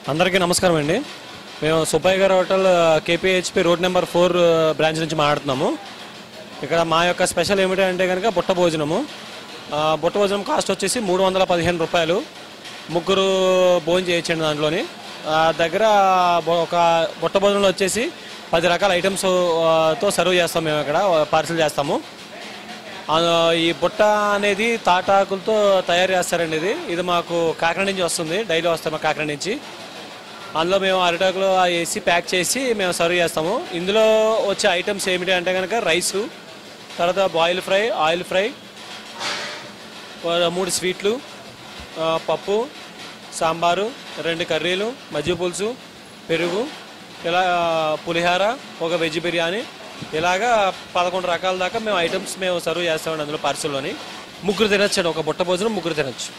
అందరికీ నమస్కారం అండి మేము సుబ్బయ్య గారి hotel KPHB road number four branch నుంచి మాట్లాడుతున్నాము ఇక్కడ మా యొక్క స్పెషల్ ఏమిటి అంటే కనుక బుట్ట భోజనము ఆ, బుట్ట భోజనం కాస్ట్ వచ్చేసి మూడు వందల పదిహేను రూపాయలు ముగ్గురు భోజనం చేయొచ్చండి దాంట్లోని ఆ, దగ్గర బొ- ఒక బుట్ట భోజనంలో వచ్చేసి పది రకాల ఐటమ్స్ ఆ, తో సర్వ్ చేస్తాం మేము ఇక్కడ పార్సిల్ చేస్తాము ఆ, ఈ బుట్ట అనేది తాటాకులతో తయారు చేస్తారండి ఇది ఇది మాకు కాకినాడ నుంచి వస్తుంది డైలీ వస్తాం మా కాకినాడ నుంచి అందులో మేము అరిటాకులో వేసి ప్యాక్ చేసి మేము సర్వ్ చేస్తాము ఇందులో వచ్చే ఐటమ్స్ ఏమిటి అంటే కనుక రైసు తర్వాత బాయిల్ ఫ్రై ఆయిల్ ఫ్రై ఓ- మూడు స్వీట్లు ఆ, పప్పు సాంబారు రెండు కర్రీలు మజ్జిగ పులుసు పెరుగు ఇలా పులిహార ఒక వెజ్ బిర్యానీ ఇలాగా పదకొండు రకాల దాకా మేము ఐటమ్స్ మేము సర్వ్ చేస్తామండి అందులో పార్సల్లోని ముగ్గురు తినొచ్చండి ఒక బుట్ట భోజనం ముగ్గురు తినొచ్చు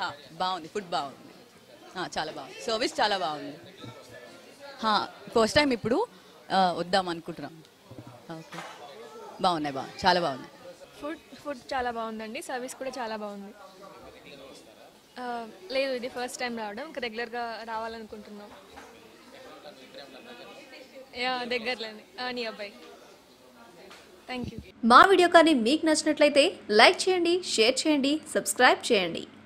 బాగుంది ఫుడ్ బాగుంది ఆ, చాలా బాగుంది సర్వీస్ చాలా బాగుంది ఫస్ట్ టైం ఇప్పుడు ఆ, వద్దాం అనుకుంటున్నాం ఓకే బాగున్నాయి బాగుంది చాలా బాగుంది ఫుడ్ ఫుడ్ చాలా బాగుందండి సర్వీస్ కూడా చాలా బాగుంది ఆ, లేదు ఇది ఫస్ట్ టైం రావడం ఇంకా రెగ్యులర్గా రావాలనుకుంటున్నాం యా దగ్గరలోనే నీ అబ్బాయి థ్యాంక్ యూ మా వీడియో కానీ మీకు నచ్చినట్లయితే లైక్ చేయండి షేర్ చేయండి సబ్స్క్రైబ్ చేయండి